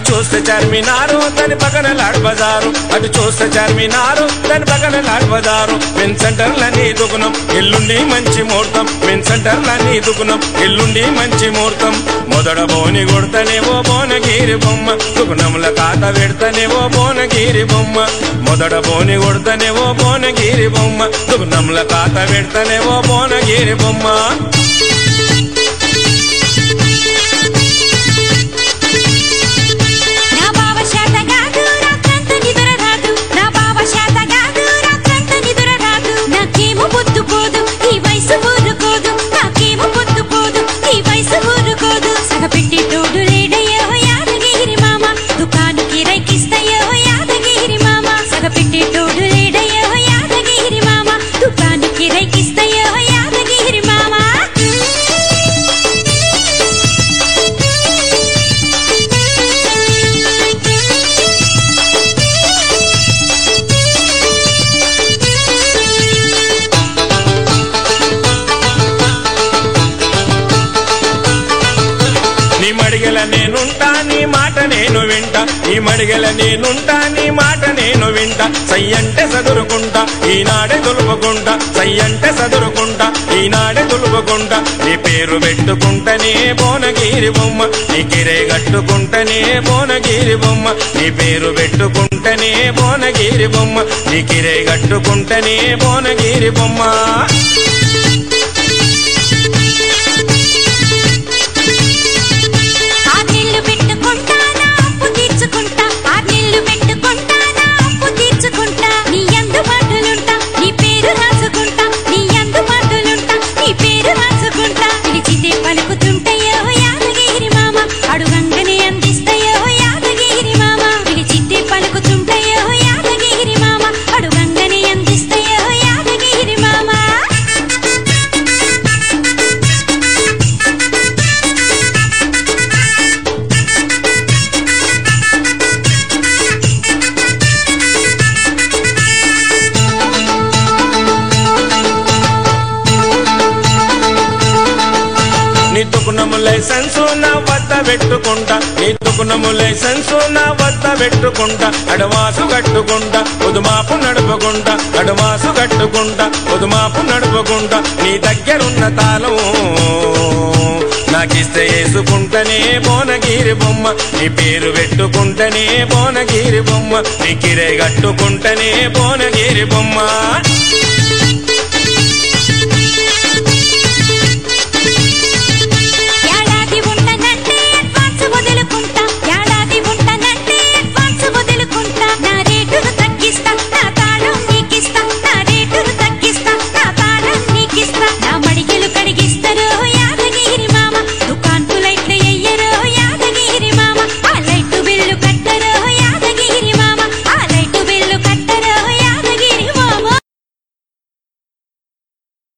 చూస్తే చార్మినారు దాని పక్కన లాడ్ బజారు అటు చూస్తే చార్మినారు దాని పక్కన లాడ్ బజారు మెన్ సెంటర్లని దుకుణం ఎల్లుండి మంచి ముహూర్తం మెన్ సెంటర్లని దుకుణం ఎల్లుండి మంచి ముహూర్తం మొదట బోని కొడతనేవో బోనగిరి బొమ్మ దుకుణముల కాత పెడతనేవో బోనగిరి బొమ్మ మొదట బోని కొడతనేవో బోనగిరి బొమ్మ దుకుణముల కాత పెడతనేవో బోనగిరి బొమ్మ నా బావ శాతగాదు రాత్రంత నిదుర రాదు నా బావ శాతగాదు రాత్రంత నిదుర రాదు నాకేమో పొద్దు పోదు ఈ వయసు ఊరుకోదు నాకేమో పొద్దు పోదు ఈ వయసు ఊరుకోదు సగపెట్టి తోడు లేడయ్యో యాదగిరి మామ దుకాను కిరైకిస్తయ్యో యాదగిరి మామ సగపెట్టి తోడు లేడయ్యో యాదగిరి మామ దుకాను కిరైకిస్తయ్యో యాదగిరి మామ నీ మడిగల నేనుంటా నీ మాట నేను వింటా నీ మడిగల నేనుంటా నీ మాట నేను వింటా సయ్యంటే చదురుకుంటా ఈనాడే దులుపుకుంటా సయ్యంటే చదురుకుంటా ఈనాడే దులుపుకుంటా నీ పేరు పెట్టుకుంటనే బోనగిరి బొమ్మ నీ కిరే కట్టుకుంటనే బోనగిరి బొమ్మ నీ పేరు పెట్టుకుంటనే బోనగిరి బొమ్మ నీ కిరే కట్టుకుంటనే బోనగిరి బొమ్మ ఆర్నెల్లు పెట్టుకుంటానా అప్పు తీర్చుకుంటా ఆర్నెల్లు పెట్టుకుంటానా అప్పు తీర్చుకుంటా నీ అందుబాటులుంటా నీ పేరు రాసుకుంటా నీ అందుబాటులుంటా నీ పేరు రాసుకుంటా పిలిచితే పలుకుతుంటాయో యాదగిరి మామ అడుగంగనే అందిస్తాయో యాదగిరి మామ పిలిచితే పలుకుతుంటాయో యాదగిరి మామ అడుగంగనే అందిస్తాయో యాదగిరి మామ నీ దుకుణము లైసెన్సు నా వద్ద పెట్టుకుంటా నీ దుకుణము లైసెన్సు నా వద్ద పెట్టుకుంటా అడవాసు కట్టుకుంటా పొదుమాపు నడుపుకుంటా అడవాసు కట్టుకుంటా పొదుమాపు నడుపుకుంటా నీ దగ్గరున్న తాళం నాకిస్తే వేసుకుంటనే బోనగిరి బొమ్మ నీ పేరు పెట్టుకుంటనే బోనగిరి బొమ్మ నీ కిరే కట్టుకుంటనే బోనగిరి బొమ్మ